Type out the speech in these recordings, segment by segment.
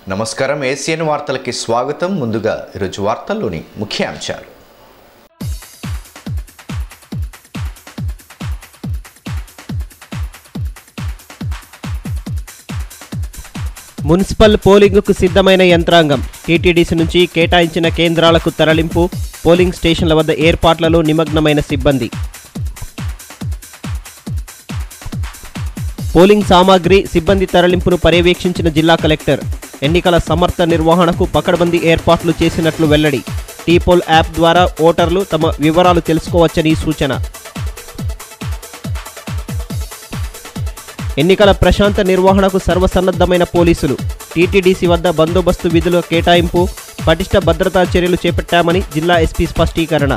నమస్కారం ఏసియన్ వార్తలకి స్వాగతం ముందుగా ఈరోజు వార్తల్లోని ముఖ్యాంశాలు మున్సిపల్ పోలింగ్కు సిద్ధమైన యంత్రాంగం టీటీడీసీ నుంచి కేటాయించిన కేంద్రాలకు తరలింపు పోలింగ్ స్టేషన్ల వద్ద ఏర్పాట్లలో నిమగ్నమైన సిబ్బంది పోలింగ్ సామాగ్రి సిబ్బంది తరలింపును పర్యవేక్షించిన జిల్లా కలెక్టర్ ఎన్నికల సమర్థ నిర్వహణకు పకడ్బందీ ఏర్పాట్లు చేసినట్లు వెల్లడి టీపోల్ యాప్ ద్వారా ఓటర్లు తమ వివరాలు తెలుసుకోవచ్చని సూచన ఎన్నికల ప్రశాంత నిర్వహణకు సర్వసన్నద్ధమైన పోలీసులు టీటీడీసీ వద్ద బందోబస్తు విధుల కేటాయింపు పటిష్ట భద్రతా చర్యలు చేపట్టామని జిల్లా ఎస్పీ స్పష్టీకరణ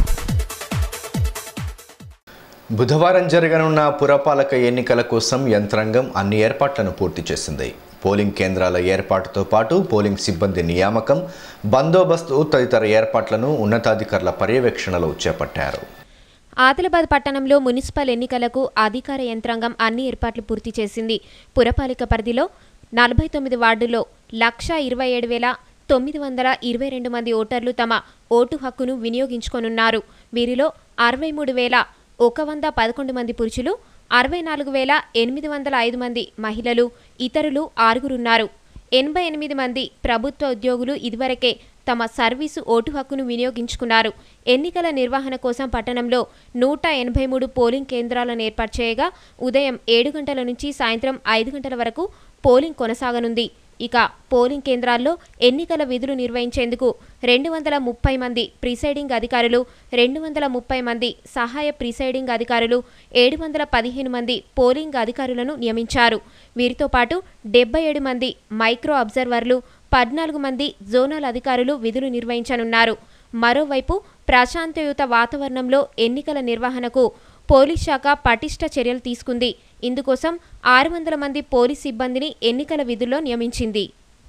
బుధవారం జరగనున్న పురపాలక ఎన్నికల కోసం యంత్రాంగం అన్ని ఏర్పాట్లను పూర్తి చేసింది పోలింగ్ కేంద్రాల ఏర్పాటుతో పాటు పోలింగ్ సిబ్బంది నియామకం బందోబస్తు తదితర ఏర్పాట్లను ఉన్నతాధికారుల పర్యవేక్షణలో చేపట్టారు ఆదిలాబాద్ పట్టణంలో మున్సిపల్ ఎన్నికలకు అధికార యంత్రాంగం అన్ని ఏర్పాట్లు పూర్తి చేసింది పురపాలిక పరిధిలో నలభై తొమ్మిది వార్డుల్లో లక్ష ఇరవై ఏడు వేల తొమ్మిది వందల ఇరవై రెండు మంది ఓటర్లు తమ ఓటు హక్కును వినియోగించుకొనున్నారు వీరిలో అరవై మూడు వేల ఒక వంద పదకొండు మంది పురుషులు అరవై నాలుగు వేల ఎనిమిది వందల ఐదు మంది మహిళలు ఇతరులు ఆరుగురున్నారు ఎనభై ఎనిమిది మంది ప్రభుత్వ ఉద్యోగులు ఇదివరకే తమ సర్వీసు ఓటు హక్కును వినియోగించుకున్నారు ఎన్నికల నిర్వహణ కోసం పట్టణంలో నూట ఎనభై మూడు పోలింగ్ కేంద్రాలను ఏర్పాటు చేయగా ఉదయం ఏడు గంటల నుంచి సాయంత్రం ఐదు గంటల వరకు పోలింగ్ కొనసాగనుంది ఇక పోలింగ్ కేంద్రాల్లో ఎన్నికల విధులు నిర్వహించేందుకు రెండు వందల ముప్పై మంది ప్రిసైడింగ్ అధికారులు రెండు వందల ముప్పై మంది సహాయ ప్రిసైడింగ్ అధికారులు ఏడు వందల పదిహేను మంది పోలింగ్ అధికారులను నియమించారు వీరితో పాటు డెబ్బై ఏడు మంది మైక్రో అబ్జర్వర్లు పద్నాలుగు మంది జోనల్ అధికారులు విధులు నిర్వహించనున్నారు మరోవైపు ప్రశాంతయుత వాతావరణంలో ఎన్నికల నిర్వహణకు పోలీస్ శాఖ పటిష్ట చర్యలు తీసుకుంది ఇందుకోసం ఆరు వందల మంది పోలీస్ సిబ్బందిని ఎన్నికల విధుల్లో నియమించింది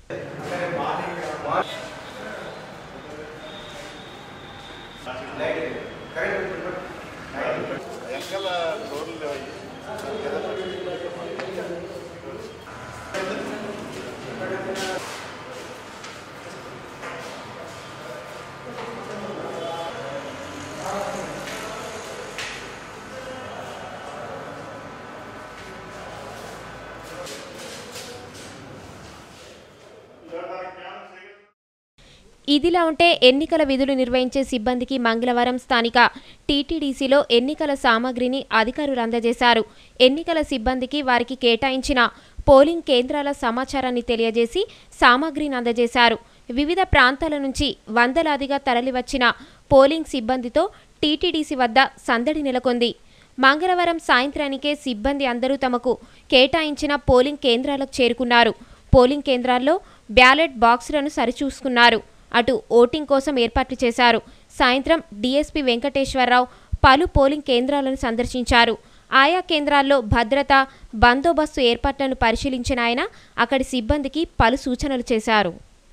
ఇదిలా ఉంటే ఎన్నికల విధులు నిర్వహించే సిబ్బందికి మంగళవారం స్థానిక టీటీడీసీలో ఎన్నికల సామాగ్రిని అధికారులు అందజేశారు ఎన్నికల సిబ్బందికి వారికి కేటాయించిన పోలింగ్ కేంద్రాల సమాచారాన్ని తెలియజేసి సామాగ్రిని అందజేశారు వివిధ ప్రాంతాల నుంచి వందలాదిగా తరలివచ్చిన పోలింగ్ సిబ్బందితో టీటీడీసీ వద్ద సందడి నెలకొంది మంగళవారం సాయంత్రానికే సిబ్బంది అందరూ తమకు కేటాయించిన పోలింగ్ కేంద్రాలకు చేరుకున్నారు పోలింగ్ కేంద్రాల్లో బ్యాలెట్ బాక్సులను సరిచూసుకున్నారు అటు ఓటింగ్ కోసం ఏర్పాట్లు చేశారు సాయంత్రం డీఎస్పీ వెంకటేశ్వరరావు పలు పోలింగ్ కేంద్రాలను సందర్శించారు ఆయా కేంద్రాల్లో భద్రత బందోబస్తు ఏర్పాట్లను పరిశీలించిన ఆయన అక్కడి సిబ్బందికి పలు సూచనలు చేశారు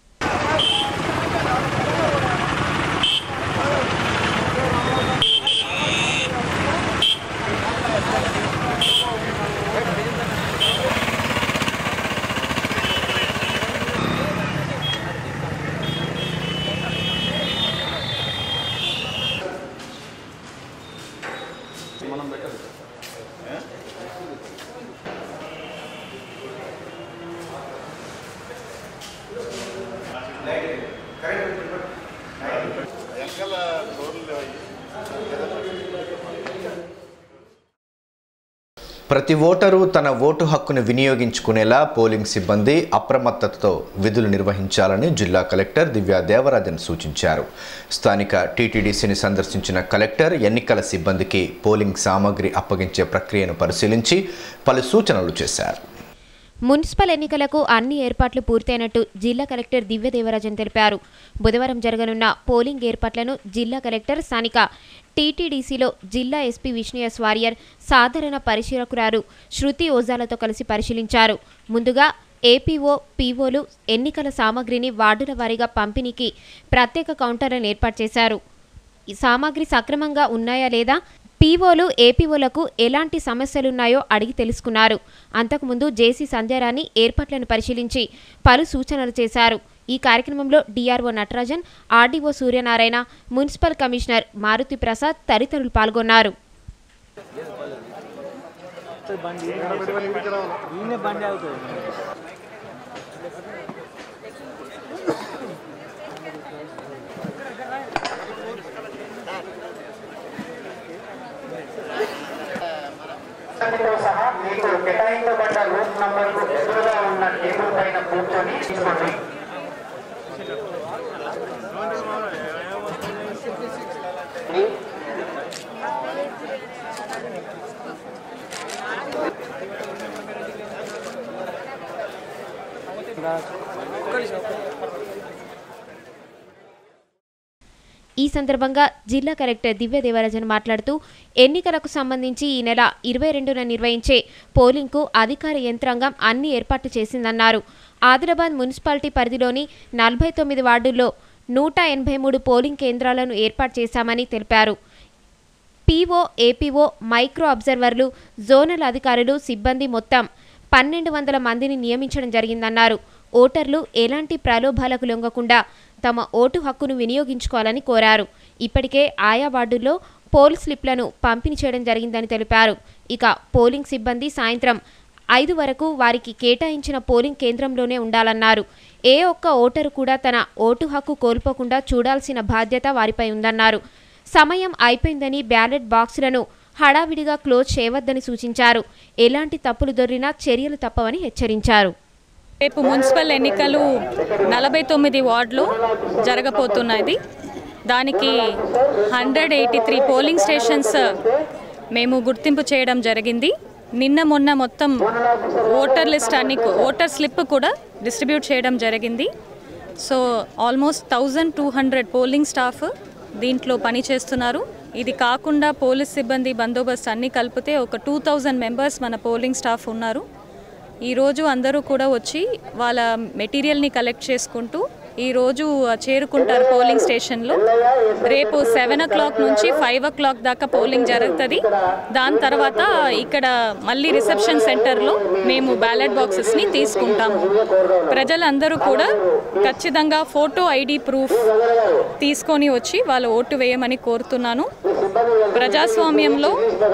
ప్రతి ఓటరు తన ఓటు హక్కును వినియోగించుకునేలా పోలింగ్ సిబ్బంది అప్రమత్తతతో విధులు నిర్వహించాలని జిల్లా కలెక్టర్ దివ్యా దేవరాజన్ సూచించారు స్థానిక టీటీడీసీని సందర్శించిన కలెక్టర్ ఎన్నికల సిబ్బందికి పోలింగ్ సామాగ్రి అప్పగించే ప్రక్రియను పరిశీలించి పలు సూచనలు చేశారు మున్సిపల్ ఎన్నికలకు అన్ని ఏర్పాట్లు పూర్తయినట్టు జిల్లా కలెక్టర్ దివ్యదేవరాజన్ తెలిపారు బుధవారం జరగనున్న పోలింగ్ ఏర్పాట్లను జిల్లా కలెక్టర్ స్థానిక టీటీడీసీలో జిల్లా ఎస్పీ విష్ణుయస్ వారియర్ సాధారణ పరిశీలకురాలు శృతి ఓజాలతో కలిసి పరిశీలించారు ముందుగా ఏపీఓ పీఓలు ఎన్నికల సామాగ్రిని వార్డుల వారీగా పంపిణీకి ప్రత్యేక కౌంటర్లను ఏర్పాటు చేశారు ఈ సామాగ్రి సక్రమంగా ఉన్నాయా లేదా పీఓలు ఏపీఓలకు ఎలాంటి సమస్యలున్నాయో అడిగి తెలుసుకున్నారు అంతకుముందు జేసీ సంధ్యారాణి ఏర్పాట్లను పరిశీలించి పలు సూచనలు చేశారు ఈ కార్యక్రమంలో DRO Natarajan RDO Suryanarayana municipal commissioner Maruthi Prasad తదితరులు పాల్గొన్నారు తో సహా మీకు కేటాయించబడ్డ రూట్ నంబర్ ఎదురుగా ఉన్న టేబుల్ పైన కూర్చొని తీసుకోండి ఈ సందర్భంగా జిల్లా కలెక్టర్ దివ్య దేవరాజన్ మాట్లాడుతూ ఎన్నికలకు సంబంధించి ఈ నెల ఇరవై రెండున నిర్వహించే పోలింగ్కు అధికార యంత్రాంగం అన్ని ఏర్పాట్లు చేసిందన్నారు ఆదిలాబాద్ మున్సిపాలిటీ పరిధిలోని నలభై తొమ్మిది వార్డుల్లో నూట ఎనభై మూడు పోలింగ్ కేంద్రాలను ఏర్పాటు చేశామని తెలిపారు పీఓ ఏపీఓ మైక్రో అబ్జర్వర్లు జోనల్ అధికారులు సిబ్బంది మొత్తం పన్నెండు వందల మందిని నియమించడం జరిగిందన్నారు ఓటర్లు ఎలాంటి ప్రలోభాలకు లొంగకుండా తమ ఓటు హక్కును వినియోగించుకోవాలని కోరారు ఇప్పటికే ఆయా వార్డుల్లో పోల్ స్లిప్లను పంపిణీ చేయడం జరిగిందని తెలిపారు ఇక పోలింగ్ సిబ్బంది సాయంత్రం ఐదు వరకు వారికి కేటాయించిన పోలింగ్ కేంద్రంలోనే ఉండాలన్నారు ఏ ఒక్క ఓటరు కూడా తన ఓటు హక్కు కోల్పోకుండా చూడాల్సిన బాధ్యత వారిపై ఉందన్నారు సమయం అయిపోయిందని బ్యాలెట్ బాక్సులను హడావిడిగా క్లోజ్ చేయవద్దని సూచించారు ఎలాంటి తప్పులు దొరికినా చర్యలు తప్పవని హెచ్చరించారు రేపు మున్సిపల్ ఎన్నికలు నలభై తొమ్మిది వార్డులు జరగబోతున్నది దానికి hundred eighty three polling stations మేము గుర్తింపు చేయడం జరిగింది నిన్న మొన్న మొత్తం ఓటర్ లిస్ట్ అన్ని ఓటర్ స్లిప్ కూడా డిస్ట్రిబ్యూట్ చేయడం జరిగింది so almost thousand two hundred polling staff దీంట్లో పని చేస్తున్నారు ఇది కాకుండా పోలీస్ సిబ్బంది బందోబస్తు అన్ని కలిపితే ఒక టూ థౌజండ్ మెంబర్స్ మన పోలింగ్ స్టాఫ్ ఉన్నారు ఈరోజు అందరూ కూడా వచ్చి వాళ్ళ మెటీరియల్ని కలెక్ట్ చేసుకుంటూ ఈరోజు చేరుకుంటారు పోలింగ్ స్టేషన్లో రేపు సెవెన్ ఓ క్లాక్ నుంచి ఫైవ్ ఓ క్లాక్ దాకా పోలింగ్ జరుగుతుంది దాని తర్వాత ఇక్కడ మళ్ళీ రిసెప్షన్ సెంటర్లో మేము బ్యాలెట్ బాక్సెస్ని తీసుకుంటాము ప్రజలందరూ కూడా ఖచ్చితంగా ఫోటో ఐడి ప్రూఫ్ తీసుకొని వచ్చి వాళ్ళ ఓటు వేయమని కోరుతున్నాను ప్రజాస్వామ్యంలో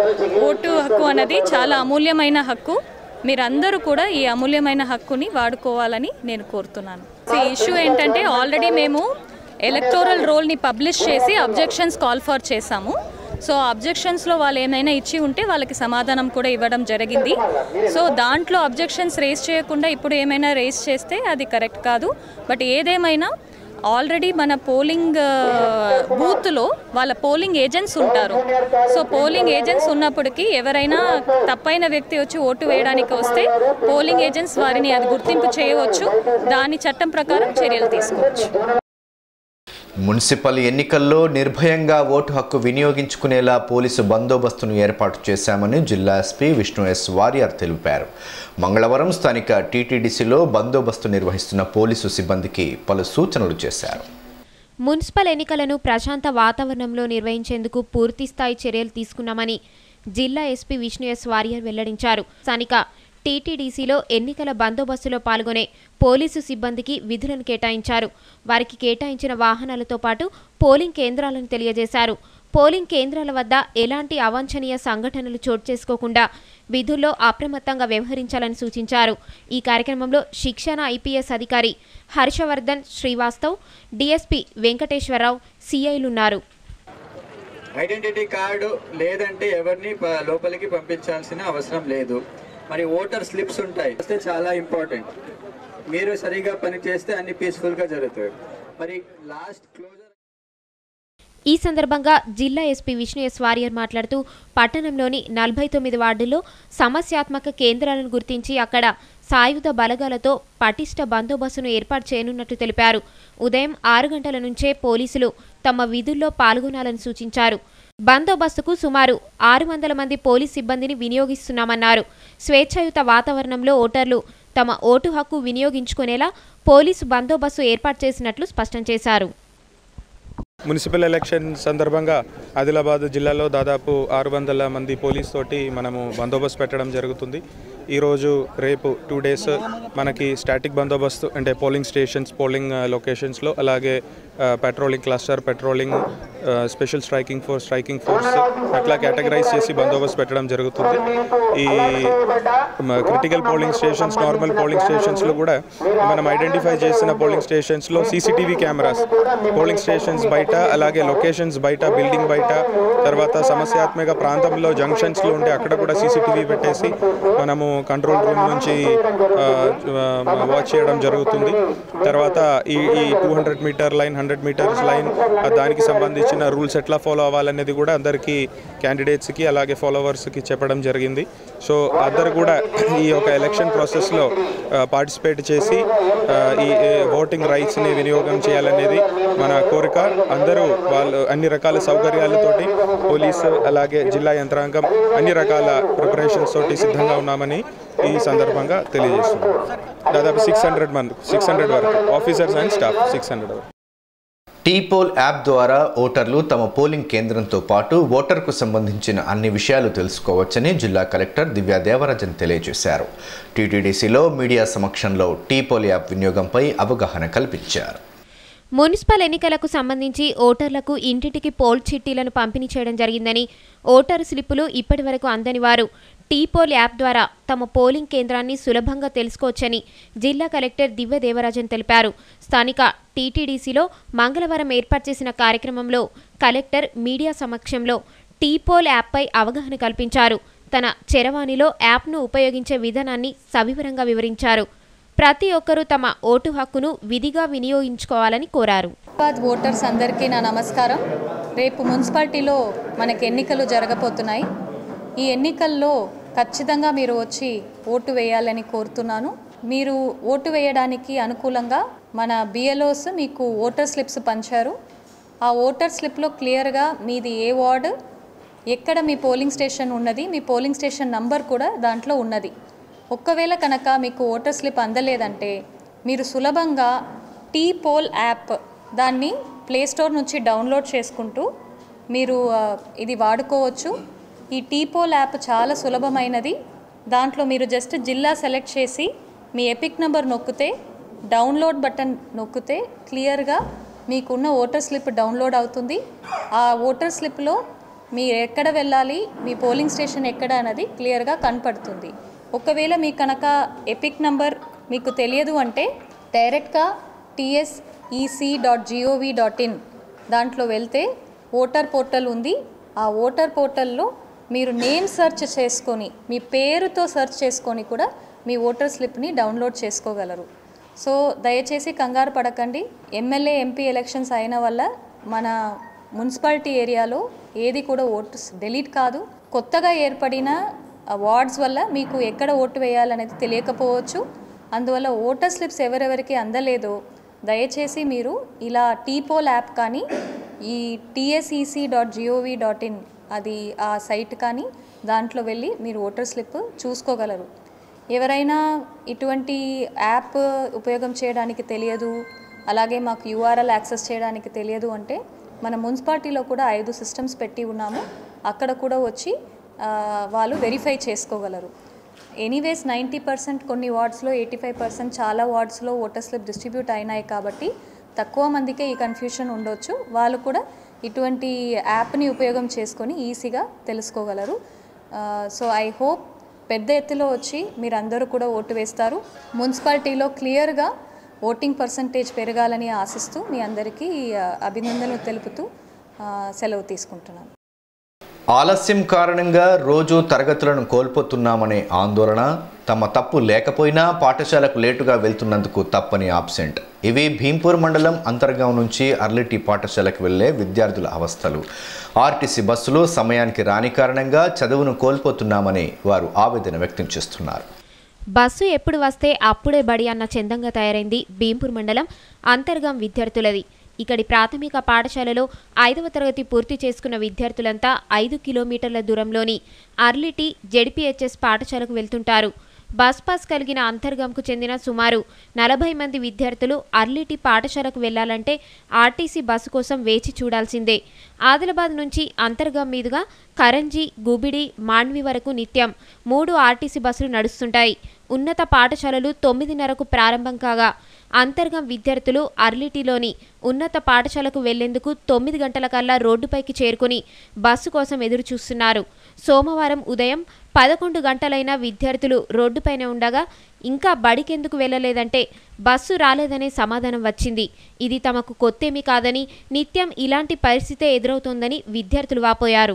ఓటు హక్కు అనేది చాలా అమూల్యమైన హక్కు మీరందరూ కూడా ఈ అమూల్యమైన హక్కుని వాడుకోవాలని నేను కోరుతున్నాను ఈ ఇష్యూ ఏంటంటే ఆల్రెడీ మేము ఎలక్టోరల్ రోల్ని పబ్లిష్ చేసి అబ్జెక్షన్స్ కాల్ ఫర్ చేశాము సో అబ్జెక్షన్స్లో వాళ్ళు ఏమైనా ఇచ్చి ఉంటే వాళ్ళకి సమాధానం కూడా ఇవ్వడం జరిగింది సో దాంట్లో అబ్జెక్షన్స్ రేస్ చేయకుండా ఇప్పుడు ఏమైనా రేస్ చేస్తే అది కరెక్ట్ కాదు బట్ ఏదేమైనా ఆల్రెడీ మన పోలింగ్ బూత్లో వాళ్ళ పోలింగ్ ఏజెంట్స్ ఉంటారు సో పోలింగ్ ఏజెంట్స్ ఉన్నప్పటికీ ఎవరైనా తప్పైన వ్యక్తి వచ్చి ఓటు వేయడానికి వస్తే పోలింగ్ ఏజెంట్స్ వారిని అది గుర్తింపు చేయవచ్చు దాని చట్టం ప్రకారం చర్యలు తీసుకోవచ్చు మున్సిపల్ ఎన్నికల్లో నిర్భయంగా ఓటు హక్కు వినియోగించుకునేలా పోలీసు బందోబస్తును ఏర్పాటు చేశామని జిల్లా ఎస్పీ విష్ణు ఎస్ వారియర్ తెలిపారు మంగళవారం స్థానిక టీటీడీసీలో బందోబస్తు నిర్వహిస్తున్న పోలీసు సిబ్బందికి పలు సూచనలు చేశారు మున్సిపల్ ఎన్నికలను ప్రశాంత వాతావరణంలో నిర్వహించేందుకు పూర్తిస్థాయి చర్యలు తీసుకున్నామని జిల్లా ఎస్పీ విష్ణు ఎస్ వారియర్ వెల్లడించారు స్థానిక టీటీడీసీలో ఎన్నికల బందోబస్తులో పాల్గొనే పోలీసు సిబ్బందికి విధులను కేటాయించారు వారికి కేటాయించిన వాహనాలతో పాటు పోలింగ్ కేంద్రాలను తెలియజేశారు పోలింగ్ కేంద్రాల వద్ద ఎలాంటి అవాంఛనీయ సంఘటనలు చోటు చేసుకోకుండా విధుల్లో అప్రమత్తంగా వ్యవహరించాలని సూచించారు ఈ కార్యక్రమంలో శిక్షణ ఐపీఎస్ అధికారి హర్షవర్ధన్ శ్రీవాస్తవ్ డీఎస్పీ వెంకటేశ్వరరావు సిఐలున్నారు ఐడెంటిటీ కార్డు లేదంటే ఎవరిని ప- లోపలికి పంపించాల్సిన అవసరం లేదు మరి ఓటర్ స్లిప్స్ ఉంటాయి వస్తే చాలా ఇంపార్టెంట్ మీరు సరిగా పని చేస్తే అన్ని పీస్ఫుల్గా జరుగుతాయి మరి లాస్ట్ క్లోజర్ ఈ సందర్భంగా జిల్లా ఎస్పీ విష్ణు ఎస్ వారియర్ మాట్లాడుతూ పట్టణంలోని నలభై తొమ్మిది వార్డుల్లో సమస్యాత్మక కేంద్రాలను గుర్తించి అక్కడ సాయుధ బలగాలతో పటిష్ట బందోబస్తును ఏర్పాటు చేయనున్నట్టు తెలిపారు ఉదయం ఆరు గంటల నుంచే పోలీసులు తమ విధుల్లో పాల్గొనాలని సూచించారు బందోబస్తుకు సుమారు ఆరు వందల మంది పోలీస్ సిబ్బందిని వినియోగిస్తున్నామన్నారు స్వేచ్ఛాయుత వాతావరణంలో ఓటర్లు తమ ఓటు హక్కు వినియోగించుకునేలా పోలీసు బందోబస్తు ఏర్పాటు చేసినట్లు స్పష్టం చేశారు మున్సిపల్ ఎలక్షన్ సందర్భంగా ఆదిలాబాద్ జిల్లాలో దాదాపు ఆరు వందల మంది పోలీస్ తోటి మనము బందోబస్తు పెట్టడం జరుగుతుంది ఈరోజు రేపు టూ డేస్ మనకి స్టాటిక్ బందోబస్తు అంటే పోలింగ్ స్టేషన్స్ పోలింగ్ లొకేషన్స్లో అలాగే patrolling cluster patrolling special striking force striking force అట్లా కేటగరైజ్ చేసి బందోబస్తు పెట్టడం జరుగుతుంది ఈ critical polling stations normal polling స్టేషన్స్లో కూడా మనం ఐడెంటిఫై చేసిన పోలింగ్ స్టేషన్స్లో సీసీటీవీ కెమెరాస్ పోలింగ్ స్టేషన్స్ బయట అలాగే లొకేషన్స్ బయట బిల్డింగ్ బయట తర్వాత సమస్యాత్మక ప్రాంతంలో జంక్షన్స్లో ఉంటే అక్కడ కూడా సీసీటీవీ పెట్టేసి మనము కంట్రోల్ రూమ్ నుంచి వాచ్ చేయడం జరుగుతుంది తర్వాత ఈ ఈ two hundred meter line hundred meters line దానికి సంబంధించిన రూల్స్ ఎట్లా ఫాలో అవ్వాలనేది కూడా అందరికీ క్యాండిడేట్స్కి అలాగే ఫాలోవర్స్కి చెప్పడం జరిగింది సో అందరు కూడా ఈ యొక్క ఎలక్షన్ ప్రాసెస్లో పార్టిసిపేట్ చేసి ఆ, ఈ ఓటింగ్ రైట్స్ని వినియోగం చేయాలనేది మన కోరిక అందరూ వాళ్ళు అన్ని రకాల సౌకర్యాలతోటి పోలీసు అలాగే జిల్లా యంత్రాంగం అన్ని రకాల ప్రిపరేషన్స్ తోటి సిద్ధంగా ఉన్నామని ఈ సందర్భంగా తెలియజేస్తున్నాం దాదాపు సిక్స్ హండ్రెడ్ మంది సిక్స్ హండ్రెడ్ వరకు officers and staff six hundred వరకు టీపోల్ యాప్ ద్వారా ఓటర్లు తమ పోలింగ్ కేంద్రంతో పాటు ఓటర్కు సంబంధించిన అన్ని విషయాలు తెలుసుకోవచ్చని జిల్లా కలెక్టర్ దివ్యా దేవరాజన్ తెలియజేశారు టీటీడీసీలో మీడియా సమక్షంలో టీపోల్ యాప్ వినియోగంపై అవగాహన కల్పించారు మున్సిపల్ ఎన్నికలకు సంబంధించి ఓటర్లకు ఇంటింటికి పోల్ చిట్టీలను పంపిణీ చేయడం జరిగిందని ఓటరు స్లిప్పులు ఇప్పటి వరకు అందని వారు టీపోల్ యాప్ ద్వారా తమ పోలింగ్ కేంద్రాన్ని సులభంగా తెలుసుకోవచ్చని జిల్లా కలెక్టర్ దివ్య దేవరాజన్ తెలిపారు స్థానిక టీటీడీసీలో మంగళవారం ఏర్పాటు చేసిన కార్యక్రమంలో కలెక్టర్ మీడియా సమక్షంలో టీపోల్ యాప్పై అవగాహన కల్పించారు తన చెరవాణిలో యాప్ను ఉపయోగించే విధానాన్ని సవివరంగా వివరించారు ప్రతి ఒక్కరూ తమ ఓటు హక్కును విధిగా వినియోగించుకోవాలని కోరారు హైదరాబాద్ ఓటర్స్ అందరికీ నా నమస్కారం రేపు మున్సిపాలిటీలో మనకి ఎన్నికలు జరగబోతున్నాయి ఈ ఎన్నికల్లో ఖచ్చితంగా మీరు వచ్చి ఓటు వేయాలని కోరుతున్నాను మీరు ఓటు వేయడానికి అనుకూలంగా మన బిఎల్ఓస్ మీకు ఓటర్ స్లిప్స్ పంచారు ఆ ఓటర్ స్లిప్లో క్లియర్గా మీది ఏ వార్డు ఎక్కడ మీ పోలింగ్ స్టేషన్ ఉన్నది మీ పోలింగ్ స్టేషన్ నంబర్ కూడా దాంట్లో ఉన్నది ఒక్కవేళ కనుక మీకు ఓటర్ స్లిప్ అందలేదంటే మీరు సులభంగా టీ పోల్ యాప్ దాన్ని ప్లే స్టోర్ నుంచి డౌన్లోడ్ చేసుకుంటూ మీరు ఆ, ఇది వాడుకోవచ్చు ఈ టీ పోల్ యాప్ చాలా సులభమైనది దాంట్లో మీరు జస్ట్ జిల్లా సెలెక్ట్ చేసి మీ ఎపిక్ నెంబర్ నొక్కితే డౌన్లోడ్ బటన్ నొక్కితే క్లియర్గా మీకున్న ఓటర్ స్లిప్ డౌన్లోడ్ అవుతుంది ఆ ఓటర్ స్లిప్లో మీరు ఎక్కడ వెళ్ళాలి మీ పోలింగ్ స్టేషన్ ఎక్కడ అన్నది క్లియర్గా కనపడుతుంది ఒకవేళ మీ కనుక ఎపిక్ నంబర్ మీకు తెలియదు అంటే డైరెక్ట్గా TSEC dot gov dot in దాంట్లో వెళ్తే ఓటర్ పోర్టల్ ఉంది ఆ ఓటర్ పోర్టల్లో మీరు నేమ్ సెర్చ్ చేసుకొని మీ పేరుతో సెర్చ్ చేసుకొని కూడా మీ ఓటర్ స్లిప్ని డౌన్లోడ్ చేసుకోగలరు సో దయచేసి కంగారు పడకండి ఎమ్మెల్యే ఎంపీ ఎలక్షన్స్ అయిన వల్ల మన మున్సిపాలిటీ ఏరియాలో ఏది కూడా ఓటు డిలీట్ కాదు కొత్తగా ఏర్పడిన ఆ వార్డ్స్ వల్ల మీకు ఎక్కడ ఓటు వేయాలనేది తెలియకపోవచ్చు అందువల్ల ఓటర్ స్లిప్స్ ఎవరెవరికి అందలేదో దయచేసి మీరు ఇలా టీపోల్ యాప్ కానీ ఈ TSEC dot gov dot in అది ఆ సైట్ కానీ దాంట్లో వెళ్ళి మీరు ఓటర్ స్లిప్ చూసుకోగలరు ఎవరైనా ఇటువంటి యాప్ ఉపయోగం చేయడానికి తెలియదు అలాగే మాకు యూఆర్ఎల్ యాక్సెస్ చేయడానికి తెలియదు అంటే మన మున్సిపాలిటీలో కూడా ఐదు సిస్టమ్స్ పెట్టి ఉన్నాము అక్కడ కూడా వచ్చి ఆ, వాళ్ళు వెరిఫై చేసుకోగలరు ఎనీవేస్ నైంటీ పర్సెంట్ కొన్ని వార్డ్స్లో ఎయిటీ ఫైవ్ పర్సెంట్ చాలా వార్డ్స్లో ఓటర్ స్లిప్ డిస్ట్రిబ్యూట్ అయినాయి కాబట్టి తక్కువ మందికే ఈ కన్ఫ్యూషన్ ఉండొచ్చు వాళ్ళు కూడా ఇటువంటి యాప్ని ఉపయోగం చేసుకొని ఈజీగా తెలుసుకోగలరు సో ఐ హోప్ పెద్ద ఎత్తులో వచ్చి మీరందరూ కూడా ఓటు వేస్తారు మున్సిపాలిటీలో క్లియర్గా ఓటింగ్ పర్సంటేజ్ పెరగాలని ఆశిస్తూ మీ అందరికీ ఆ, అభినందనలు తెలుపుతూ ఆ, సెలవు తీసుకుంటున్నాను ఆలస్యం కారణంగా రోజు తరగతులను కోల్పోతున్నామనే ఆందోళన తమ తప్పు లేకపోయినా పాఠశాలకు లేటుగా వెళ్తున్నందుకు తప్పని ఆబ్సెంట్ ఇవి భీంపూర్ మండలం అంతర్గాం నుంచి అర్లిటి పాఠశాలకు వెళ్లే విద్యార్థుల అవస్థలు ఆర్టీసీ బస్సులు సమయానికి రాని కారణంగా చదువును కోల్పోతున్నామని వారు ఆవేదన వ్యక్తం చేస్తున్నారు బస్సు ఎప్పుడు వస్తే అప్పుడే బడి అన్న చందంగా తయారైంది భీంపూర్ మండలం అంతర్గం విద్యార్థులది ఇక్కడి ప్రాథమిక పాఠశాలలో ఐదవ తరగతి పూర్తి చేసుకున్న విద్యార్థులంతా ఐదు కిలోమీటర్ల దూరంలోని అర్లిటి జెడ్పీహెచ్ఎస్ పాఠశాలకు వెళ్తుంటారు బస్ పాస్ కలిగిన అంతర్గంకు చెందిన సుమారు నలభై మంది విద్యార్థులు అర్లిటి పాఠశాలకు వెళ్లాలంటే ఆర్టీసీ బస్సు కోసం వేచి చూడాల్సిందే ఆదిలాబాద్ నుంచి అంతర్గం మీదుగా కరంజీ గుబిడి మాండ్వి వరకు నిత్యం మూడు ఆర్టీసీ బస్సులు నడుస్తుంటాయి ఉన్నత పాఠశాలలు తొమ్మిదిన్నరకు ప్రారంభం కాగా అంతర్గం విద్యార్థులు అర్లిటిలోని ఉన్నత పాఠశాలకు వెళ్లేందుకు తొమ్మిది గంటల కల్లా రోడ్డుపైకి చేరుకుని బస్సు కోసం ఎదురు చూస్తున్నారు సోమవారం ఉదయం పదకొండు గంటలైన విద్యార్థులు రోడ్డుపైన ఉండగా ఇంకా బడికెందుకు వెళ్ళలేదంటే బస్సు రాలేదనే సమాధానం వచ్చింది ఇది తమకు కొత్తేమీ కాదని నిత్యం ఇలాంటి పరిస్థితే ఎదురవుతోందని విద్యార్థులు వాపోయారు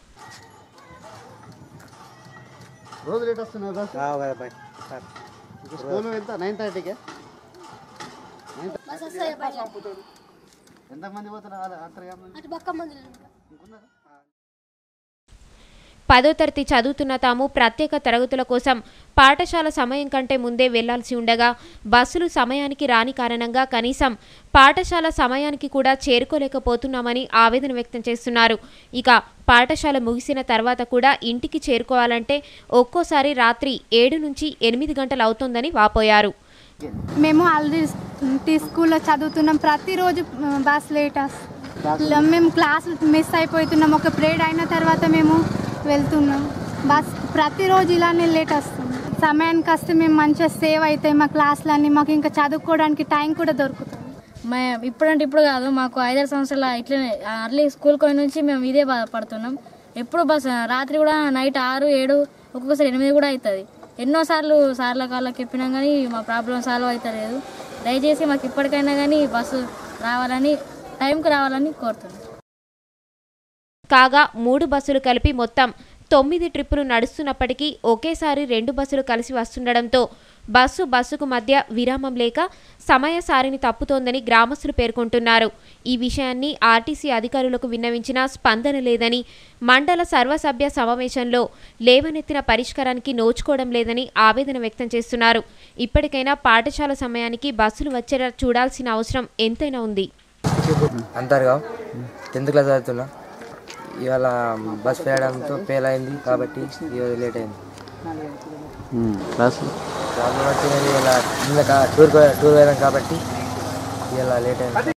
రోజు లేట్ వస్తున్నారు బస్ ఇంకా స్కూల్ వెళ్తా నైన్ థర్టీకే ఎంతమంది పోతున్నారు అంతర్గా పదో తరగతి చదువుతున్న తాము ప్రత్యేక తరగతుల కోసం పాఠశాల సమయం కంటే ముందే వెళ్లాల్సి ఉండగా బస్సులు సమయానికి రాని కారణంగా కనీసం పాఠశాల సమయానికి కూడా చేరుకోలేకపోతున్నామని ఆవేదన వ్యక్తం చేస్తున్నారు ఇక పాఠశాల ముగిసిన తర్వాత కూడా ఇంటికి చేరుకోవాలంటే ఒక్కోసారి రాత్రి ఏడు నుంచి ఎనిమిది గంటలు అవుతోందని వాపోయారు మేము ఆల్రెడీ స్కూల్లో చదువుతున్నాం ప్రతిరోజు బస్ లేట్ వస్తుంది మేము క్లాసులు మిస్ అయిపోతున్నాం ఒక పీరియడ్ అయిన తర్వాత మేము వెళ్తున్నాం బస్ ప్రతిరోజు ఇలానే లేట్ వస్తుంది సమయానికి వస్తే మేము మంచిగా సేవ్ అవుతాయి మా క్లాసులన్నీ మాకు ఇంకా చదువుకోవడానికి టైం కూడా దొరుకుతుంది మే ఇప్పుడంటే ఇప్పుడు కాదు మాకు ఐదారు సంవత్సరాల ఇట్లనే అర్లీ స్కూల్ పోయి నుంచి మేము ఇదే బాధపడుతున్నాం ఎప్పుడు బస్ రాత్రి కూడా నైట్ ఆరు ఏడు ఒక్కొక్కసారి ఎనిమిది కూడా అవుతుంది ఎన్నోసార్లు సార్ల కాళ్ళకి చెప్పినాం కానీ మా ప్రాబ్లం సాల్వ్ అవుతలేదు దయచేసి మాకు ఇప్పటికైనా కానీ బస్సు రావాలని టైంకి రావాలని కోరుతున్నాం కాగా మూడు బస్సులు కలిపి మొత్తం తొమ్మిది ట్రిప్పులు నడుస్తున్నప్పటికీ ఒకేసారి రెండు బస్సులు కలిసి వస్తుండడంతో బస్సు బస్సుకు మధ్య విరామం లేక సమయ సారిని తప్పుతోందని గ్రామస్తులు పేర్కొంటున్నారు ఈ విషయాన్ని ఆర్టీసీ అధికారులకు విన్నవించినా స్పందన లేదని మండల సర్వసభ్య సమావేశంలో లేవనెత్తిన పరిష్కారానికి నోచుకోవడం లేదని ఆవేదన వ్యక్తం చేస్తున్నారు ఇప్పటికైనా పాఠశాల సమయానికి బస్సులు వచ్చేలా చూడాల్సిన అవసరం ఎంతైనా ఉంది అంతర్గా టెన్త్ క్లాస్ చదువుతున్నా ఇవాళ బస్ వేయడంతో ఫెయిల్ అయింది కాబట్టి ఇవాళ లేట్ అయింది క్లాస్ ప్రాబ్లం వచ్చినది ఇలా కింద టూర్ టూర్ పోయాం కాబట్టి ఇవాళ లేట్ అయింది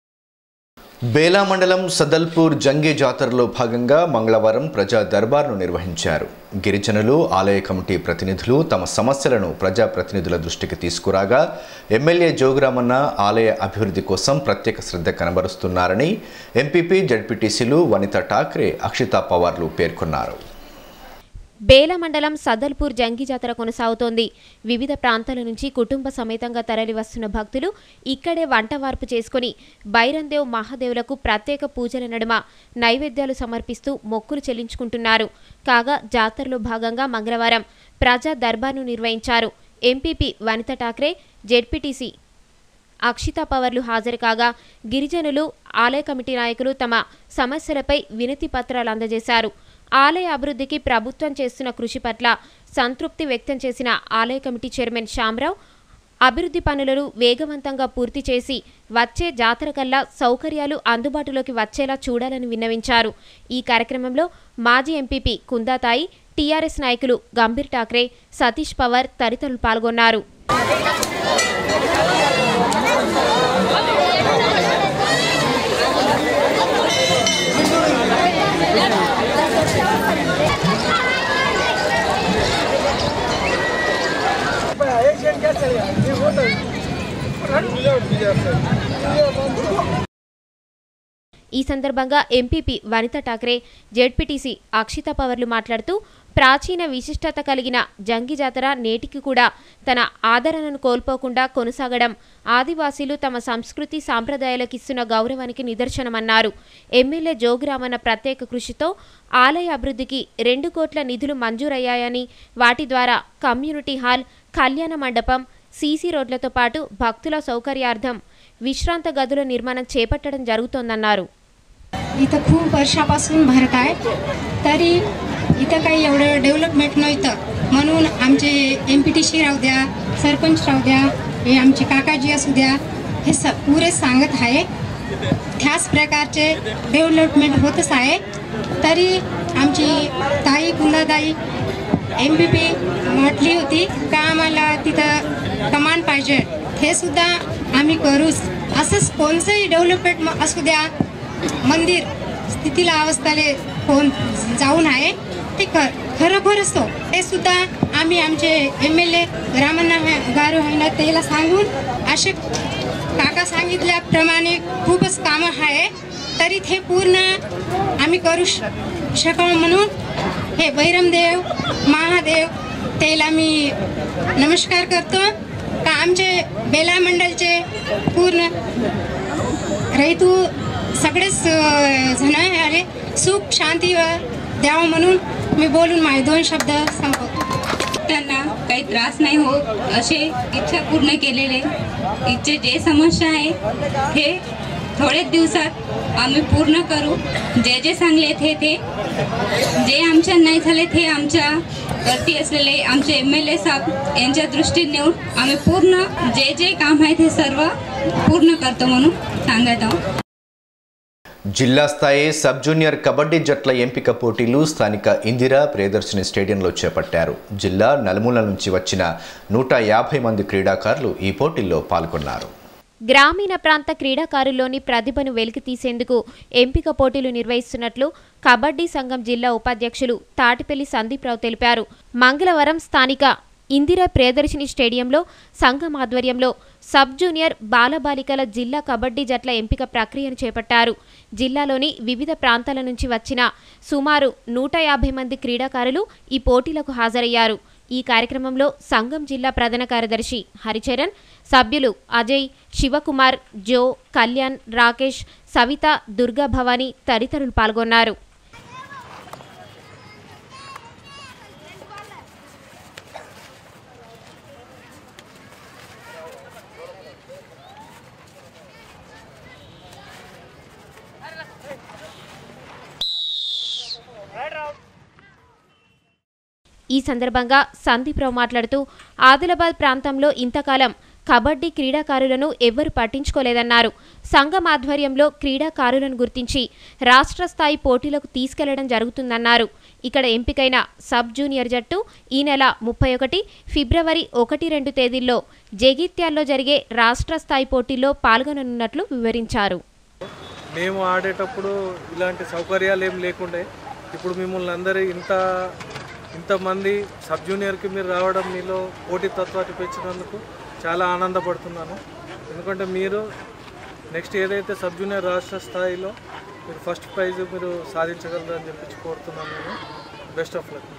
బేలా మండలం సదల్పూర్ జంగి జాతరలో భాగంగా మంగళవారం ప్రజా దర్బార్ను నిర్వహించారు గిరిజనులు ఆలయ కమిటీ ప్రతినిధులు తమ సమస్యలను ప్రజాప్రతినిధుల దృష్టికి తీసుకురాగా ఎమ్మెల్యే జోగురామన్న ఆలయ అభివృద్ధి కోసం ప్రత్యేక శ్రద్ధ కనబరుస్తున్నారని ఎంపీపీ జడ్పీటీసీలు వనిత ఠాక్రే అక్షితా పవార్లు పేర్కొన్నారు బేల మండలం సదల్పూర్ జంగి జాతర కొనసాగుతోంది వివిధ ప్రాంతాల నుంచి కుటుంబ సమేతంగా తరలివస్తున్న భక్తులు ఇక్కడే వంట వార్పు చేసుకుని బైరందేవ్ మహాదేవులకు ప్రత్యేక పూజల నడుమ నైవేద్యాలు సమర్పిస్తూ మొక్కులు చెల్లించుకుంటున్నారు కాగా జాతరలో భాగంగా మంగళవారం ప్రజా దర్బార్ను నిర్వహించారు ఎంపీపీ వనిత ఠాక్రే జెడ్పీటీసీ అక్షితా పవర్లు హాజరు కాగా గిరిజనులు ఆలయ కమిటీ నాయకులు తమ సమస్యలపై వినతి పత్రాలు అందజేశారు ఆలయ అభివృద్ధికి ప్రభుత్వం చేస్తున్న కృషి పట్ల సంతృప్తి వ్యక్తం చేసిన ఆలయ కమిటీ చైర్మన్ శ్యామరావు అభివృద్ధి పనులను వేగవంతంగా పూర్తి చేసి వచ్చే జాతర కల్లా సౌకర్యాలు అందుబాటులోకి వచ్చేలా చూడాలని విన్నవించారు ఈ కార్యక్రమంలో మాజీ ఎంపీపీ కుందాతాయి టీఆర్ఎస్ నాయకులు గంభీర్ ఠాక్రే సతీష్ పవార్ తదితరులు పాల్గొన్నారు ఈ సందర్భంగా ఎంపీపీ వనిత ఠాక్రే జెడ్పీటీసీ అక్షిత పవర్లు మాట్లాడుతూ ప్రాచీన విశిష్టత కలిగిన జంగి జాతర నేటికి కూడా తన ఆదరణను కోల్పోకుండా కొనసాగడం ఆదివాసీలు తమ సంస్కృతి సాంప్రదాయాలకు ఇస్తున్న గౌరవానికి నిదర్శనమన్నారు ఎమ్మెల్యే జోగిరామన్న ప్రత్యేక కృషితో ఆలయ అభివృద్ధికి రెండు కోట్ల నిధులు మంజూరయ్యాయని వాటి ద్వారా కమ్యూనిటీ హాల్ కళ్యాణ మండపం సీసీ రోడ్లతో పాటు భక్తుల సౌకర్యార్థం విశ్రాంత గదుల నిర్మాణం చేపట్టడం జరుగుతోందన్నారు इथं खूप वर्षापासून भरत आहे तरी इथं काही एवढं डेव्हलपमेंट नव्हतं म्हणून आमचे एम पी टी सी राहू द्या सरपंच राहू द्या हे आमचे काकाजी असू द्या हे स पुरे सांगत आहे त्याच प्रकारचे डेव्हलपमेंट होतच आहे तरी आमची ताई कुंदादाई एम पी पी म्हटली होती का आम्हाला तिथं कमान पाहिजे हे सुद्धा आम्ही करूच असंच कोणतंही डेव्हलपमेंट म- असू द्या मंदिर स्थितीला अवस्थाले कोण जाऊन आहे ते ख खरोखर असतो ते सुद्धा आम्ही आमचे M L A Ramanna garu आहे ना त्याला सांगून असे काका सांगितल्याप्रमाणे खूपच कामं आहे तरी ते पूर्ण आम्ही करू श शकावं म्हणून हे बैरमदेव महादेव त्याला मी नमस्कार करतो का आमचे बेला मंडळचे पूर्ण रहितू सगळेच अं, जण आले सुख शांती व द्यावं म्हणून मी बोलून माझे दोन शब्द संपवतो त्यांना काही त्रास नाही होत असे इच्छा पूर्ण केलेले इच्छे जे समस्या आहे हे थोड्याच दिवसात आम्ही पूर्ण करू जे जे सांगले ते ते जे आमच्या नाही झाले ते आमच्या वरती असलेले आमचे एम एल ए साहेब यांच्या दृष्टीत नेऊन आम्ही पूर्ण जे जे काम आहे ते सर्व पूर्ण करतो म्हणून सांगत आहोत జిల్లా స్థాయి సబ్ జూనియర్ కబడ్డీ జట్ల ఎంపిక పోటీలు స్థానిక ఇందిరా ప్రియదర్శిని స్టేడియంలో చేపట్టారు జిల్లా నలుమూలల నుంచి వచ్చిన నూట యాభై మంది క్రీడాకారులు ఈ పోటీల్లో పాల్గొన్నారు గ్రామీణ ప్రాంత క్రీడాకారుల్లోని ప్రతిభను వెలికితీసేందుకు ఎంపిక పోటీలు నిర్వహిస్తున్నట్లు కబడ్డీ సంఘం జిల్లా ఉపాధ్యక్షులు తాటిపల్లి సందీప్రావు తెలిపారు మంగళవారం స్థానిక ఇందిరా ప్రియదర్శిని స్టేడియంలో సంఘం ఆధ్వర్యంలో సబ్ జూనియర్ బాలబాలికల జిల్లా కబడ్డీ జట్ల ఎంపిక ప్రక్రియను చేపట్టారు జిల్లాలోని వివిధ ప్రాంతాల నుంచి వచ్చిన సుమారు నూట యాభై మంది క్రీడాకారులు ఈ పోటీలకు హాజరయ్యారు ఈ కార్యక్రమంలో సంఘం జిల్లా ప్రధాన కార్యదర్శి హరిచరణ్ సభ్యులు అజయ్ శివకుమార్ జో కళ్యాణ్ రాకేష్ సవిత దుర్గా భవానీ తదితరులు పాల్గొన్నారు ఈ సందర్భంగా సందీప్రావు మాట్లాడుతూ ఆదిలాబాద్ ప్రాంతంలో ఇంతకాలం కబడ్డీ క్రీడాకారులను ఎవ్వరు పట్టించుకోలేదన్నారు సంఘం ఆధ్వర్యంలో క్రీడాకారులను గుర్తించి రాష్ట్ర స్థాయి పోటీలకు తీసుకెళ్లడం జరుగుతుందన్నారు ఇక్కడ ఎంపికైన సబ్ జూనియర్ జట్టు ఈ నెల ముప్పై ఒకటి ఫిబ్రవరి ఒకటి రెండు తేదీల్లో జగిత్యాల్లో జరిగే రాష్ట్ర స్థాయి పోటీల్లో పాల్గొననున్నట్లు వివరించారు మేము ఆడేటప్పుడు ఇలాంటి సౌకర్యాలు ఏం లేకుండే ఇప్పుడు మిమ్మల్ని అందరూ ఇంత ఇంతమంది సబ్ జూనియర్కి మీరు రావడం మీలో పోటీతత్వాన్ని పెంచినందుకు చాలా ఆనందపడుతున్నాను ఎందుకంటే మీరు నెక్స్ట్ ఏదైతే సబ్ జూనియర్ రాష్ట్ర స్థాయిలో మీరు ఫస్ట్ ప్రైజ్ మీరు సాధించగలరు అని చెప్పి కోరుతున్నాను నేను బెస్ట్ ఆఫ్ లక్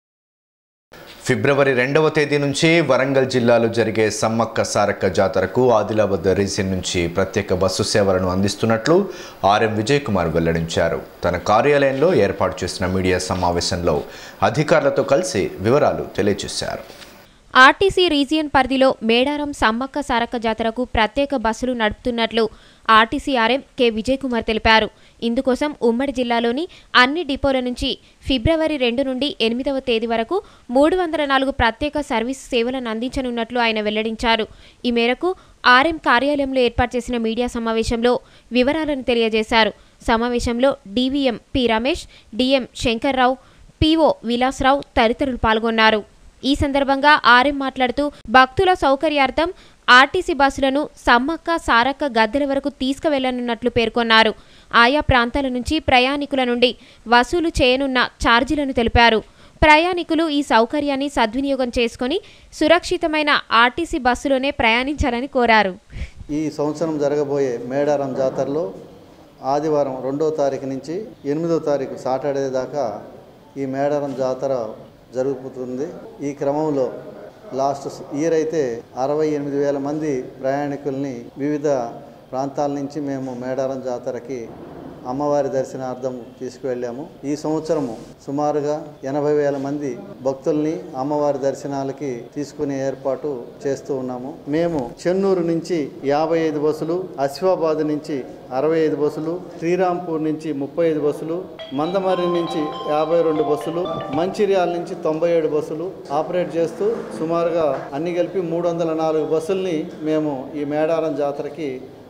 ఫిబ్రవరి రెండవ తేదీ నుంచి వరంగల్ జిల్లాలో జరిగే సమ్మక్క సారక్క జాతరకు ఆదిలాబాద్ రీజియన్ నుంచి ప్రత్యేక బస్సు సేవలను అందిస్తున్నట్లు ఆర్ఎం విజయ్ కుమార్ వెల్లడించారు తన కార్యాలయంలో ఏర్పాటు చేసిన మీడియా సమావేశంలో అధికారులతో కలిసి వివరాలు తెలియజేశారు ఆర్టీసీ రీజియన్ పరిధిలో మేడారం సమ్మక్క సారక్క జాతరకు ప్రత్యేక బస్సులు నడుపుతున్నట్లు RTC RM K Vijay Kumar తెలిపారు ఇందుకోసం ఉమ్మడి జిల్లాలోని అన్ని డిపోల నుంచి ఫిబ్రవరి రెండు నుండి ఎనిమిదవ తేదీ వరకు మూడు వందల నాలుగు ప్రత్యేక సర్వీస్ సేవలను అందించనున్నట్లు ఆయన వెల్లడించారు ఈ మేరకు ఆర్ఎం కార్యాలయంలో ఏర్పాటు చేసిన మీడియా సమావేశంలో వివరాలను తెలియజేశారు సమావేశంలో DVM P Ramesh DM Shankarrao PO Vilasrao తదితరులు పాల్గొన్నారు ఈ సందర్భంగా ఆర్ఎం మాట్లాడుతూ భక్తుల సౌకర్యార్థం ఆర్టీసీ బస్సులను సమ్మక్క సారక్క గద్దెల వరకు తీసుకువెళ్లనున్నట్లు పేర్కొన్నారు ఆయా ప్రాంతాల నుంచి ప్రయాణికుల నుండి వసూలు చేయనున్న ఛార్జీలను తెలిపారు ప్రయాణికులు ఈ సౌకర్యాన్ని సద్వినియోగం చేసుకుని సురక్షితమైన ఆర్టీసీ బస్సులోనే ప్రయాణించాలని కోరారు ఈ సంవత్సరం జరగబోయే మేడారం జాతరలో ఆదివారం రెండో తారీఖు నుంచి ఎనిమిదో తారీఖు సాటర్డే దాకా ఈ మేడారం జాతర జరుగుతుంది ఈ క్రమంలో లాస్ట్ ఇయర్ అయితే అరవై ఎనిమిది వేల మంది ప్రయాణికుల్ని వివిధ ప్రాంతాల నుంచి మేము మేడారం జాతరకి అమ్మవారి దర్శనార్థం తీసుకువెళ్ళాము ఈ సంవత్సరము సుమారుగా ఎనభై వేల మంది భక్తుల్ని అమ్మవారి దర్శనాలకి తీసుకునే ఏర్పాటు చేస్తూ ఉన్నాము మేము చెన్నూరు నుంచి యాభై ఐదు బస్సులు ఆసిఫాబాద్ నుంచి అరవై ఐదు బస్సులు శ్రీరాంపూర్ నుంచి ముప్పై ఐదు బస్సులు మందమర్రి నుంచి యాభై రెండు బస్సులు మంచిర్యాల నుంచి తొంభై ఏడు బస్సులు ఆపరేట్ చేస్తూ సుమారుగా అన్ని కలిపి మూడు వందల నాలుగు బస్సుల్ని మేము ఈ మేడారం జాతరకి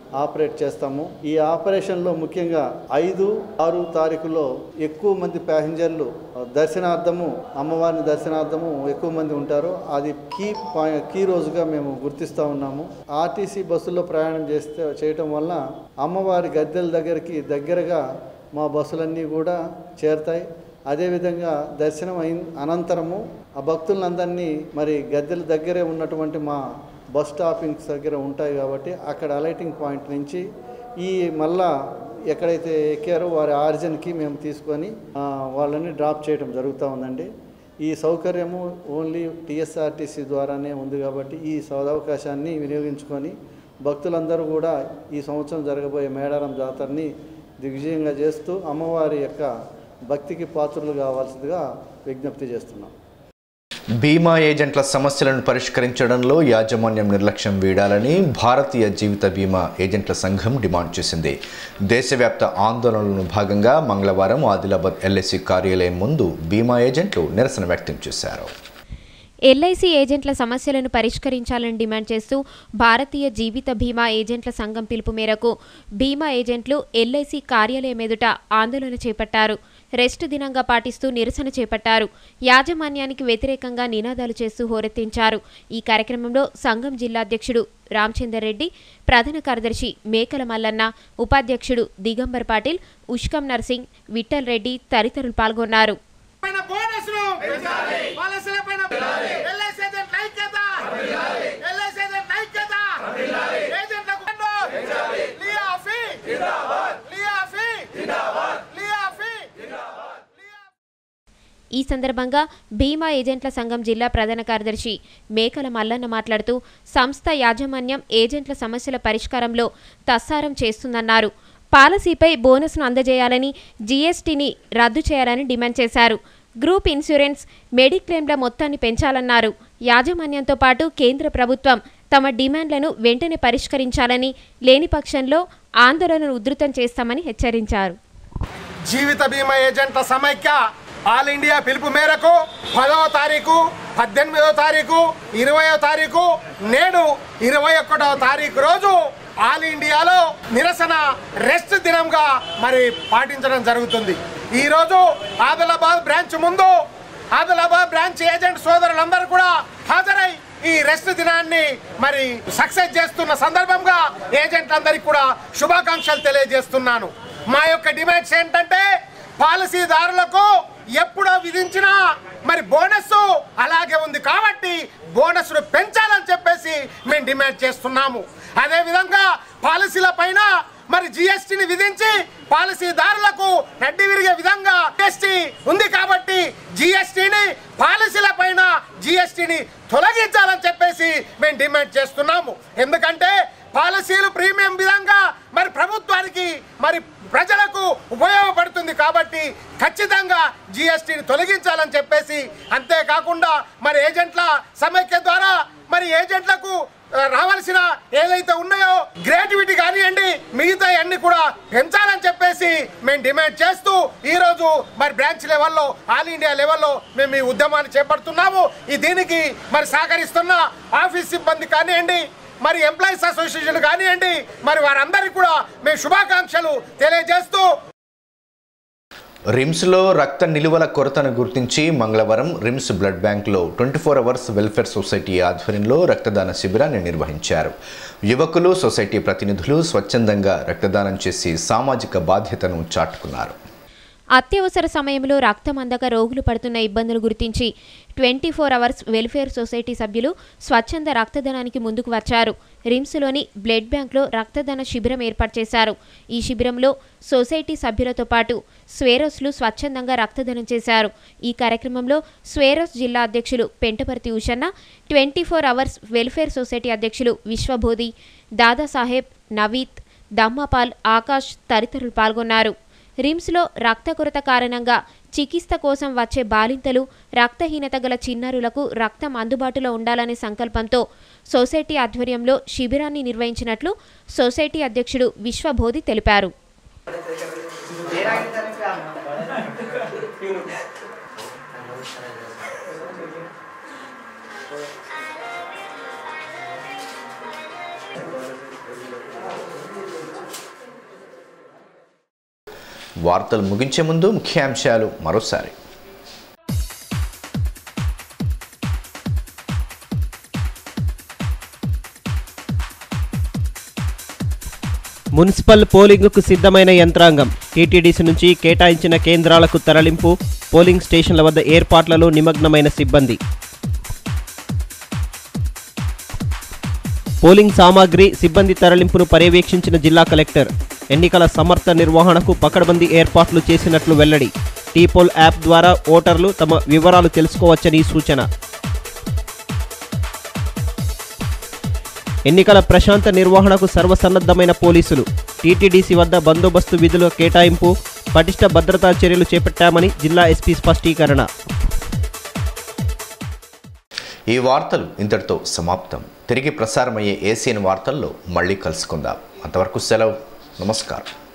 ఆపరేట్ చేస్తాము ఈ ఆపరేషన్లో ముఖ్యంగా ఐదు ఆరు తారీఖులో ఎక్కువ మంది ప్యాసింజర్లు దర్శనార్థము అమ్మవారిని దర్శనార్థము ఎక్కువ మంది ఉంటారు అది కీ పాయి- కీ రోజుగా మేము గుర్తిస్తూ ఉన్నాము ఆర్టీసీ బస్సుల్లో ప్రయాణం చేస్తే చేయటం వలన అమ్మవారి గద్దెల దగ్గరికి దగ్గరగా మా బస్సులన్నీ కూడా చేరుతాయి అదేవిధంగా దర్శనం అయిన అనంతరము ఆ భక్తులందరినీ మరి గద్దెల దగ్గరే ఉన్నటువంటి మా బస్ స్టాపింగ్స్ దగ్గర ఉంటాయి కాబట్టి అక్కడ అలైటింగ్ పాయింట్ నుంచి ఈ మళ్ళా ఎక్కడైతే ఎక్కారో వారి ఆరిజిన్కి మేము తీసుకొని ఆ, వాళ్ళని డ్రాప్ చేయడం జరుగుతూ ఉందండి ఈ సౌకర్యము ఓన్లీ టీఎస్ఆర్టీసీ ద్వారానే ఉంది కాబట్టి ఈ సదవకాశాన్ని వినియోగించుకొని భక్తులందరూ కూడా ఈ సంవత్సరం జరగబోయే మేడారం జాతరని దిగ్విజయంగా చేస్తూ అమ్మవారి యొక్క భక్తికి పాత్రలు కావాల్సిందిగా విజ్ఞప్తి చేస్తున్నాం బీమా ఏజెంట్ల సమస్యలను పరిష్కరించడంలో యాజమాన్యం నిర్లక్ష్యం వీడాలని భారతీయ జీవిత బీమా ఏజెంట్ల సంఘం డిమాండ్ చేసింది దేశవ్యాప్త ఆందోళనలో భాగంగా మంగళవారం ఆదిలాబాద్ ఎల్ఐసి కార్యాలయం ముందు బీమా ఏజెంట్లు నిరసన వ్యక్తం చేశారు ఎల్ఐసి ఏజెంట్ల సమస్యలను పరిష్కరించాలని డిమాండ్ చేస్తూ భారతీయ జీవిత బీమా ఏజెంట్ల సంఘం పిలుపు మేరకు బీమా ఏజెంట్లు ఎల్ఐసి కార్యాలయం ఎదుట ఆందోళన చేపట్టారు రెస్ట్ దినంగా పాటిస్తూ నిరసన చేపట్టారు యాజమాన్యానికి వ్యతిరేకంగా నినాదాలు చేస్తూ హోరెత్తించారు ఈ కార్యక్రమంలో సంఘం జిల్లా అధ్యక్షుడు రామచందర్ రెడ్డి ప్రధాన కార్యదర్శి మేకల మల్లన్న ఉపాధ్యక్షుడు దిగంబర్ పాటిల్ ఉష్కం నర్సింగ్ విఠల్ రెడ్డి తదితరులు పాల్గొన్నారు ఈ సందర్భంగా బీమా ఏజెంట్ల సంఘం జిల్లా ప్రధాన కార్యదర్శి మేకల మల్లన్న మాట్లాడుతూ సంస్థ యాజమాన్యం ఏజెంట్ల సమస్యల పరిష్కారంలో తస్సారం చేస్తుందన్నారు పాలసీపై బోనస్ను అందజేయాలని జీఎస్టీని రద్దు చేయాలని డిమాండ్ చేశారు గ్రూప్ ఇన్సూరెన్స్ మెడిక్లెయిమ్ల మొత్తాన్ని పెంచాలన్నారు యాజమాన్యంతో పాటు కేంద్ర ప్రభుత్వం తమ డిమాండ్లను వెంటనే పరిష్కరించాలని లేని పక్షంలో ఆందోళనను ఉధృతం చేస్తామని హెచ్చరించారు జీవిత బీమా ఏజెంట్ల సమైక్య ఆల్ ఇండియా పిలుపు మేరకు పదవ తారీఖు పద్దెనిమిదవ తారీఖు ఇరవయో తారీఖు నేడు ఇరవై ఒకటవ తారీఖు రోజు ఆల్ ఇండియాలో నిరసన రెస్ట్ దినంగా మరి పాటించడం జరుగుతుంది ఈరోజు ఆదిలాబాద్ బ్రాంచ్ ముందు ఆదిలాబాద్ బ్రాంచ్ ఏజెంట్ సోదరులందరూ కూడా హాజరై ఈ రెస్ట్ దినాన్ని మరి సక్సెస్ చేస్తున్న సందర్భంగా ఏజెంట్లందరికీ కూడా శుభాకాంక్షలు తెలియజేస్తున్నాను మా యొక్క డిమాండ్స్ ఏంటంటే పాలసీదారులకు ఎప్పుడో విధించిన మరి బోనస్ అలాగే ఉంది కాబట్టి బోనస్ను పెంచాలని చెప్పేసి మేము డిమాండ్ చేస్తున్నాము అదేవిధంగా పాలసీల పైన మరి జిఎస్టీని విధించి పాలసీదారులకు నడ్డి విరిగే విధంగా జిఎస్టీ ఉంది కాబట్టి జిఎస్టీని పాలసీల పైన జిఎస్టీని తొలగించాలని చెప్పేసి మేము డిమాండ్ చేస్తున్నాము ఎందుకంటే పాలసీలు ప్రీమియం విధంగా మరి ప్రభుత్వానికి మరి ప్రజలకు ఉపయోగపడుతుంది కాబట్టి ఖచ్చితంగా జిఎస్టీని తొలగించాలని చెప్పేసి అంతేకాకుండా మరి ఏజెంట్ల సమైక్య ద్వారా మరి ఏజెంట్లకు ఆ, రావాల్సిన ఏదైతే ఉన్నాయో గ్రేటివిటీ కానివ్వండి మిగతా అన్ని కూడా పెంచాలని చెప్పేసి మేము డిమాండ్ చేస్తూ ఈరోజు మరి బ్రాంచ్ లెవెల్లో ఆల్ ఇండియా లెవెల్లో మేము ఈ ఉద్యమాన్ని చేపడుతున్నాము ఈ దీనికి మరి సహకరిస్తున్న ఆఫీస్ సిబ్బంది కానివ్వండి మరి ఎంప్లాయీస్ అసోసియేషన్ కానివ్వండి మరి వారందరికీ కూడా మేము శుభాకాంక్షలు తెలియజేస్తూ రిమ్స్లో రక్త నిలువల కొరతను గుర్తించి మంగళవారం రిమ్స్ బ్లడ్ బ్యాంక్లో twenty four hours welfare society ఆధ్వర్యంలో రక్తదాన శిబిరాన్ని నిర్వహించారు యువకులు సొసైటీ ప్రతినిధులు స్వచ్ఛందంగా రక్తదానం చేసి సామాజిక బాధ్యతను చాటుకున్నారు అత్యవసర సమయంలో రక్తం అందక రోగులు పడుతున్న ఇబ్బందులు గుర్తించి twenty four hours welfare society సభ్యులు స్వచ్ఛంద రక్తదానానికి ముందుకు వచ్చారు రిమ్స్లోని బ్లడ్ బ్యాంక్లో రక్తదాన శిబిరం ఏర్పాటు చేశారు ఈ శిబిరంలో సొసైటీ సభ్యులతో పాటు స్వేరోస్లు స్వచ్ఛందంగా రక్తదానం చేశారు ఈ కార్యక్రమంలో స్వేరోస్ జిల్లా అధ్యక్షులు Pentaparthi Ushanna twenty four hours welfare society అధ్యక్షులు విశ్వబోధి దాదాసాహెబ్ నవీత్ దమ్మాపాల్ ఆకాష్ తదితరులు పాల్గొన్నారు రిమ్స్లో రక్త కొరత కారణంగా చికిత్స కోసం వచ్చే బాలింతలు రక్తహీనత గల చిన్నారులకు రక్తం అందుబాటులో ఉండాలనే సంకల్పంతో సొసైటీ ఆధ్వర్యంలో శిబిరాన్ని నిర్వహించినట్లు సొసైటీ అధ్యక్షుడు విశ్వబోధి తెలిపారు వార్తలు ముగించే ముందు ముఖ్యాంశాలు మరోసారి మున్సిపల్ పోలింగ్కు సిద్ధమైన యంత్రాంగం టీటీడీసీ నుంచి కేటాయించిన కేంద్రాలకు తరలింపు పోలింగ్ స్టేషన్ల వద్ద ఏర్పాట్లలో నిమగ్నమైన సిబ్బంది పోలింగ్ సామాగ్రి సిబ్బంది తరలింపును పర్యవేక్షించిన జిల్లా కలెక్టర్ ఎన్నికల సమర్థ నిర్వహణకు పకడ్బందీ ఏర్పాట్లు చేసినట్లు వెల్లడి టీపోల్ యాప్ ద్వారా ఓటర్లు తమ వివరాలు తెలుసుకోవచ్చని సూచన ఎన్నికల ప్రశాంత నిర్వహణకు సర్వసన్నద్ధమైన పోలీసులు టీటీడీసీ వద్ద బందోబస్తు విధుల కేటాయింపు పటిష్ట భద్రతా చర్యలు చేపట్టామని జిల్లా ఎస్పీ స్పష్టీకరణ ఈ వార్తలు ఇంతటితో సమాప్తం తిరిగి ప్రసారమయ్యే ఏసీఎన్ వార్తల్లో మళ్ళీ కలుసుకుందాం అంతవరకు సెలవు నమస్కారం